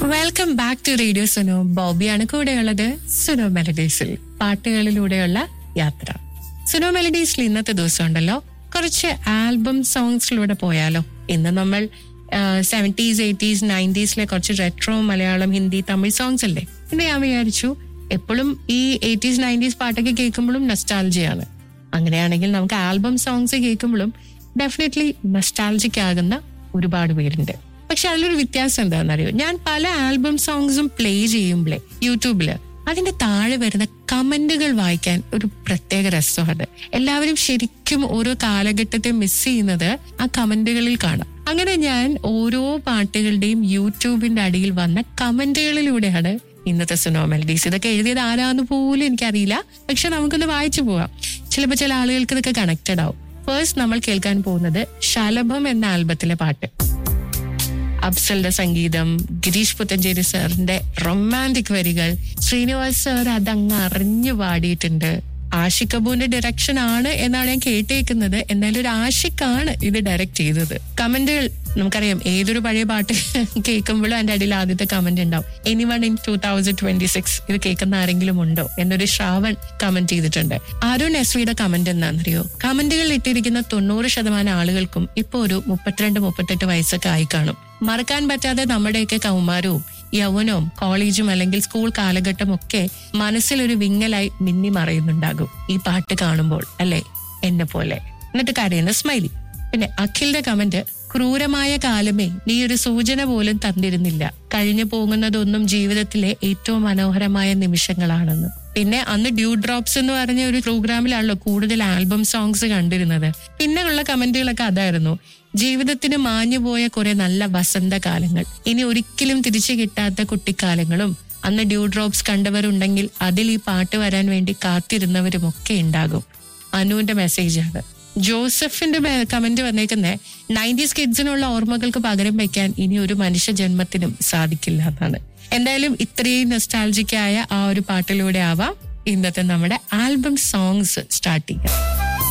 welcome back to radio Suno ബോബിയാണ് കൂടെയുള്ളത് സുനോ മെലഡീസിൽ പാട്ടുകളിലൂടെയുള്ള യാത്ര സുനോ മെലഡീസിൽ ഇന്നത്തെ ദിവസം ഉണ്ടല്ലോ കുറച്ച് ആൽബം സോങ്സിലൂടെ പോയാലോ ഇന്ന് നമ്മൾ സെവൻറ്റീസ് എയ്റ്റീസ് നയൻറ്റീസിലെ കുറച്ച് റെട്രോ മലയാളം ഹിന്ദി തമിഴ് സോങ്സ് അല്ലേ പിന്നെ ഞാൻ വിചാരിച്ചു എപ്പോഴും ഈ എയ്റ്റീസ് നയൻറ്റീസ് പാട്ടൊക്കെ കേൾക്കുമ്പോഴും നസ്റ്റാൾജിയാണ് അങ്ങനെയാണെങ്കിൽ നമുക്ക് ആൽബം സോങ്സ് കേൾക്കുമ്പോഴും ഡെഫിനറ്റ്ലി നസ്റ്റാൾജിക് ആകുന്ന ഒരുപാട് പേരുണ്ട് പക്ഷെ അതിലൊരു വ്യത്യാസം എന്താണെന്നറിയോ ഞാൻ പല ആൽബം സോങ്സും പ്ലേ ചെയ്യുമ്പോഴേ യൂട്യൂബില് അതിന്റെ താഴെ വരുന്ന കമന്റുകൾ വായിക്കാൻ ഒരു പ്രത്യേക രസമാണ് എല്ലാവരും ശരിക്കും ഓരോ കാലഘട്ടത്തെ മിസ് ചെയ്യുന്നത് ആ കമന്റുകളിൽ കാണാം അങ്ങനെ ഞാൻ ഓരോ പാട്ടുകളുടെയും യൂട്യൂബിന്റെ അടിയിൽ വന്ന കമന്റുകളിലൂടെയാണ് ഇന്നത്തെ സുനോ മെലഡീസ് ഇതൊക്കെ എഴുതിയത് ആരാന്ന് പോലും എനിക്കറിയില്ല പക്ഷെ നമുക്കൊന്ന് വായിച്ചു പോവാം ചിലപ്പോൾ ചില ആളുകൾക്ക് ഇതൊക്കെ കണക്റ്റഡ് ആവും ഫേഴ്സ്റ്റ് നമ്മൾ കേൾക്കാൻ പോകുന്നത് ശലഭം എന്ന ആൽബത്തിലെ പാട്ട് അഫ്സലിന്റെ സംഗീതം ഗിരീഷ് പുത്തഞ്ചേരി സാറിന്റെ റൊമാൻറ്റിക് വരികൾ ശ്രീനിവാസ് സാർ അതങ്ങ് അറിഞ്ഞു പാടിയിട്ടുണ്ട് ആഷിഖ് കപൂറിന്റെ ഡയറക്ഷൻ ആണ് എന്നാണ് ഞാൻ കേട്ടേക്കുന്നത് എന്നാലും ഒരു ആഷിഖാണ് ഇത് ഡയറക്ട് ചെയ്തത് കമന്റുകൾ നമുക്കറിയാം ഏതൊരു പഴയ പാട്ട് കേൾക്കുമ്പോഴും അതിന്റെ അടിയിൽ ആദ്യത്തെ കമന്റ് ഉണ്ടാവും any one in two thousand twenty six ഇത് കേൾക്കുന്ന ആരെങ്കിലും ഉണ്ടോ എന്നൊരു ശ്രാവൺ കമന്റ് ചെയ്തിട്ടുണ്ട് അരുൺ എസ് വിയുടെ കമന്റ് എന്താണെന്നറിയോ കമന്റുകൾ ഇട്ടിരിക്കുന്ന തൊണ്ണൂറ് ശതമാനം ആളുകൾക്കും ഇപ്പൊ ഒരു മുപ്പത്തിരണ്ട് മുപ്പത്തെട്ട് വയസ്സൊക്കെ ആയി കാണും മറക്കാൻ പറ്റാതെ നമ്മുടെയൊക്കെ കൗമാരവും യൗവനവും കോളേജും അല്ലെങ്കിൽ സ്കൂൾ കാലഘട്ടം ഒക്കെ മനസ്സിലൊരു വിങ്ങലായി മിന്നി മറയുന്നുണ്ടാകും ഈ പാട്ട് കാണുമ്പോൾ അല്ലെ എന്നെ പോലെ എന്നിട്ട് കരയുന്ന സ്മൈലി പിന്നെ അഖിലിന്റെ കമന്റ് ക്രൂരമായ കാലമേ നീ ഒരു സൂചന പോലും തന്നിരുന്നില്ല കഴിഞ്ഞു പോകുന്നതൊന്നും ജീവിതത്തിലെ ഏറ്റവും മനോഹരമായ നിമിഷങ്ങളാണെന്ന് പിന്നെ അന്ന് ഡ്യൂ ഡ്രോപ്സ് എന്ന് പറഞ്ഞ ഒരു പ്രോഗ്രാമിലാണല്ലോ കൂടുതൽ ആൽബം സോങ്സ് കണ്ടിരുന്നത് പിന്നെ ഉള്ള കമന്റുകളൊക്കെ അതായിരുന്നു ജീവിതത്തിന് മാഞ്ഞുപോയ കുറെ നല്ല വസന്തകാലങ്ങൾ ഇനി ഒരിക്കലും തിരിച്ചു കിട്ടാത്ത കുട്ടിക്കാലങ്ങളും അന്ന് ഡ്യൂ ഡ്രോപ്സ് കണ്ടവരുണ്ടെങ്കിൽ അതിൽ ഈ പാട്ട് വരാൻ വേണ്ടി കാത്തിരുന്നവരും ഒക്കെ ഉണ്ടാകും അനുവിന്റെ മെസ്സേജാണ് ജോസഫിന്റെ കമന്റ് വന്നേക്കുന്നത് നയൻറ്റീസ് കിഡ്സിനുള്ള ഓർമ്മകൾക്ക് പകരം വയ്ക്കാൻ ഇനി ഒരു മനുഷ്യ ജന്മത്തിനും സാധിക്കില്ല എന്നാണ് എന്തായാലും ഇത്രയും നൊസ്റ്റാൾജിക്കായ ആ ഒരു പാട്ടിലൂടെ ആവാം ഇന്നത്തെ നമ്മുടെ ആൽബം സോങ്സ് സ്റ്റാർട്ട് ചെയ്യാം